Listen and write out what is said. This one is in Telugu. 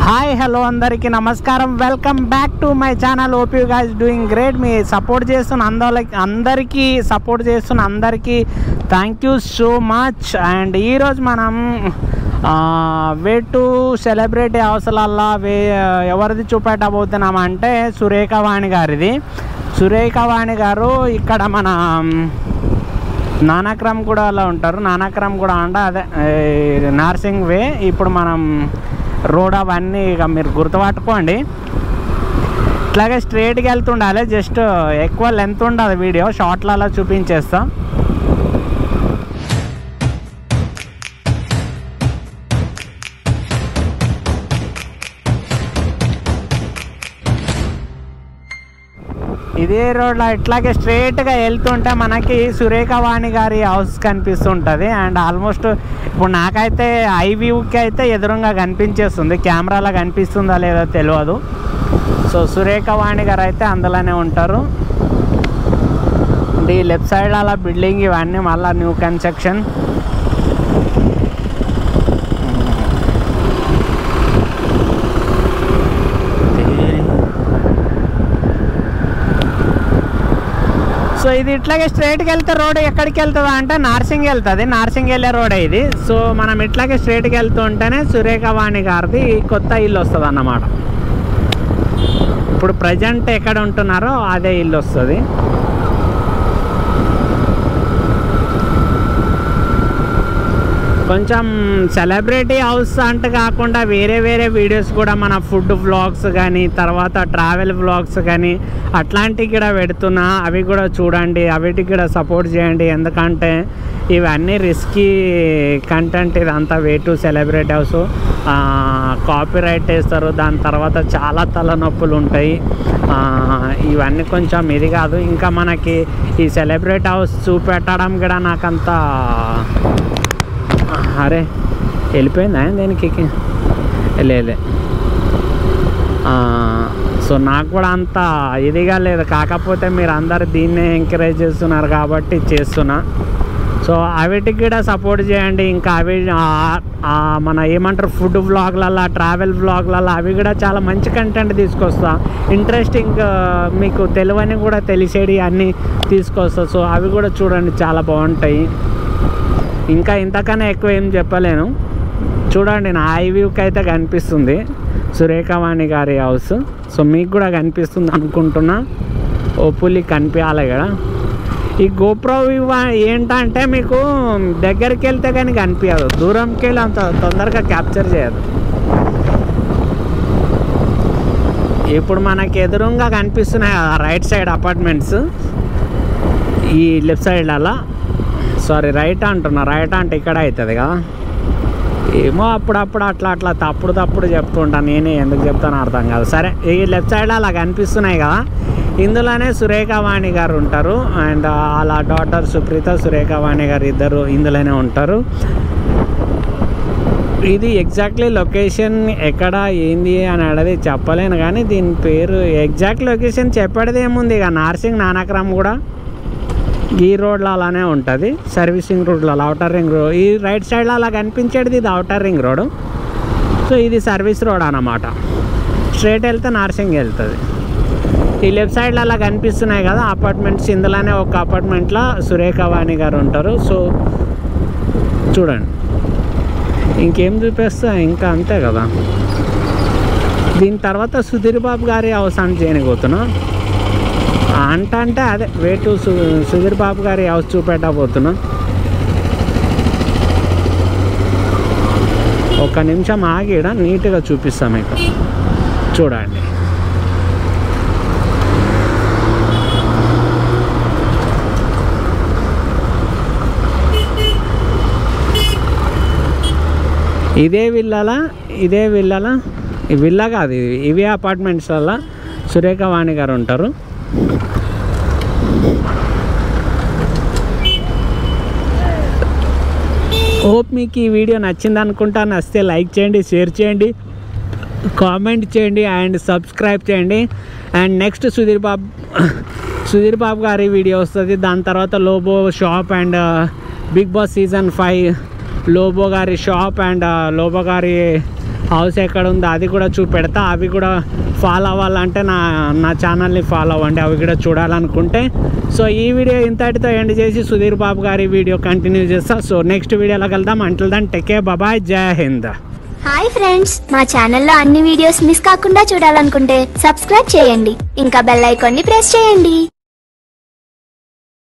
హాయ్ హలో అందరికీ నమస్కారం welcome back to my channel hope guys doing great మీ సపోర్ట్ చేస్తున్న అందరికి అందరికీ సపోర్ట్ చేస్తున్న అందరికీ thank you so much and ఈరోజు మనం వే టు సెలబ్రిటీ అవసరాల్లో వే ఎవరిది చూపెట్టబోతున్నామంటే సురేఖవాణి గారిది సురేఖవాణి గారు ఇక్కడ మన నానాక్రమ్ కూడా అలా ఉంటారు నానాక్రమ్ కూడా అంటే అదే ఏ, నార్సింగ్ వే ఇప్పుడు మనం రోడ్ అవన్నీ ఇక మీరు గుర్తుపట్టుకోండి ఇట్లాగే స్ట్రేట్కి వెళ్తుండాలి జస్ట్ ఎక్కువ లెంత్ ఉండదు వీడియో షార్ట్లలో చూపించేస్తాం ఇదే రోడ్లో ఇట్లాగే స్ట్రైట్గా వెళ్తుంటే మనకి సురేఖవాణి గారి హౌస్ కనిపిస్తుంటుంది అండ్ ఆల్మోస్ట్ ఇప్పుడు నాకైతే ఐ వ్యూకి అయితే ఎదురుగా కనిపించేస్తుంది కెమెరాలో కనిపిస్తుందా లేదో తెలియదు సో సురేఖవాణి గారు అయితే అందులోనే ఉంటారు ఈ లెఫ్ట్ సైడ్ అలా బిల్డింగ్ ఇవన్నీ మళ్ళీ న్యూ కన్స్ట్రక్షన్ సో ఇది ఇట్లాగే స్ట్రైట్కి వెళ్తే రోడ్ ఎక్కడికి వెళ్తుందా అంటే నార్సింగ్ వెళ్తుంది నార్సింగ్ వెళ్ళే రోడ్ ఇది సో మనం ఇట్లాగే స్ట్రైట్కి వెళ్తూ ఉంటేనే సురేఖవాణి గారిది కొత్త ఇల్లు వస్తుంది అన్నమాట ఇప్పుడు ప్రజెంట్ ఎక్కడ ఉంటున్నారో అదే ఇల్లు వస్తుంది కొంచెం సెలబ్రిటీ హౌస్ అంటే కాకుండా వేరే వేరే వీడియోస్ కూడా మన ఫుడ్ వ్లాగ్స్ కానీ తర్వాత ట్రావెల్ వ్లాగ్స్ కానీ అట్లాంటివి కూడా పెడుతున్నా అవి కూడా చూడండి అవిటికి కూడా సపోర్ట్ చేయండి ఎందుకంటే ఇవన్నీ రిస్కీ కంటెంట్ ఇదంతా way to celebrity house copyright వేస్తారు దాని తర్వాత చాలా తలనొప్పులు ఉంటాయి ఆ, ఇవన్నీ కొంచెం ఇది కాదు ఇంకా మనకి ఈ సెలబ్రిటీ హౌస్ చూపెట్టడం కూడా నాకంత అరే వెళ్ళిపోయిందా దేనికి లేలే సో నాకు కూడా అంత ఇదిగా లేదు కాకపోతే మీరు అందరు దీన్నే ఎంకరేజ్ చేస్తున్నారు కాబట్టి చేస్తున్నా సో అవిటికి కూడా సపోర్ట్ చేయండి ఇంకా అవి ఆ- ఆ మన ఏమంటారు ఫుడ్ వ్లాగ్లలో ట్రావెల్ వ్లాగ్లలో అవి కూడా చాలా మంచి కంటెంట్ తీసుకొస్తా ఇంట్రెస్టింగ్ మీకు తెలియని కూడా తెలిసేది అన్నీ తీసుకొస్తా సో అవి కూడా చూడండి చాలా బాగుంటాయి ఇంకా ఇంతకన్నా ఎక్కువ ఏం చెప్పలేను చూడండి నా ఐ వ్యూకి అయితే కనిపిస్తుంది సురేఖవాణి గారి హౌస్ సో మీకు కూడా కనిపిస్తుంది అనుకుంటున్నా ఓ పులి కనిపించాలి కదా ఈ గోప్రో ఇవ ఏంటంటే మీకు దగ్గరికి వెళ్తే కానీ కనిపించదు దూరంకి వెళ్ళి అంత తొందరగా క్యాప్చర్ చేయదు ఇప్పుడు మనకి ఎదురుగా కనిపిస్తున్నాయి కదా రైట్ సైడ్ అపార్ట్మెంట్స్ ఈ లెఫ్ట్ సైడ్ అలా సారీ రైట్ అంటున్నా రైట్ అంటే ఇక్కడ అవుతుంది కదా ఏమో అప్పుడప్పుడు అట్లా అట్లా తప్పుడు తప్పుడు చెప్తుంటాను నేనే ఎందుకు చెప్తానో అర్థం కాదు సరే ఈ లెఫ్ట్ సైడ్ అలా కనిపిస్తున్నాయి కదా ఇందులోనే సురేఖవాణి గారు ఉంటారు అండ్ వాళ్ళ డాటర్ సుప్రీత సురేఖవాణి గారు ఇద్దరు ఇందులోనే ఉంటారు ఇది ఎగ్జాక్ట్లీ లొకేషన్ ఎక్కడ ఏంది అని అడది చెప్పలేను కానీ దీని పేరు ఎగ్జాక్ట్ లొకేషన్ చెప్పేది ఏముంది ఇక నార్సింగ్ నానక్రమ్ కూడా ఈ రోడ్లో అలానే ఉంటుంది సర్వీసింగ్ రోడ్లో అవుటర్ రింగ్ రోడ్ ఈ రైట్ సైడ్లో అలా కనిపించేది ఇది అవుటర్ రింగ్ రోడ్ సో ఇది సర్వీస్ రోడ్ అన్నమాట స్ట్రైట్ వెళ్తే నార్సింగ్ వెళ్తుంది ఈ లెఫ్ట్ సైడ్లో అలా కనిపిస్తున్నాయి కదా అపార్ట్మెంట్స్ ఇందులోనే ఒక అపార్ట్మెంట్లో సురేఖవాణి గారు ఉంటారు సో చూడండి ఇంకేం చూపిస్తా ఇంకా అంతే కదా దీని తర్వాత సుధీర్ బాబు గారి అవసరం చేయనిపోతున్నా అంట అంటే అదే వే టు సు సుధీర్ బాబు గారి హౌస్ చూపెట్టబోతున్నా ఒక నిమిషం ఆగిడ నీట్గా చూపిస్తాం మీకు చూడండి ఇదే విల్లాల ఇదే విల్లాల ఈ విల్లా కాదు ఇది ఇవే అపార్ట్మెంట్స్లలో సురేఖవాణి గారు ఉంటారు హోప్ మీకు ఈ వీడియో నచ్చింది అనుకుంటా నచ్చితే లైక్ చేయండి షేర్ చేయండి కామెంట్ చేయండి అండ్ సబ్స్క్రైబ్ చేయండి అండ్ నెక్స్ట్ సుధీర్ బాబు సుధీర్ బాబు గారి వీడియో వస్తుంది దాని తర్వాత Lobo shop and Bigg Boss season five Lobo గారి షాప్ అండ్ లోబో గారి హౌస్ ఎక్కడ ఉందో అది కూడా చూపెడతా అవి కూడా ఫాలో అవ్వాలంటే నా నా ఛానల్ని ఫాలో అవ్వండి అవి కూడా చూడాలనుకుంటే సో ఈ వీడియో ఇంతటితో ఎండ్ చేసి సుధీర్ బాబు గారి వీడియో కంటిన్యూ చేస్తా సో నెక్స్ట్ వీడియోలో వెళ్దాం అంటుల్ దాన్ టెకే బాబాయ్ జై హింద్ హాయ్ ఫ్రెండ్స్ మా ఛానల్లో అన్ని వీడియోస్ మిస్ కాకుండా చూడాలనుకుంటే సబ్స్క్రైబ్ చేయండి ఇంకా బెల్ ఐకాన్ని ప్రెస్ చేయండి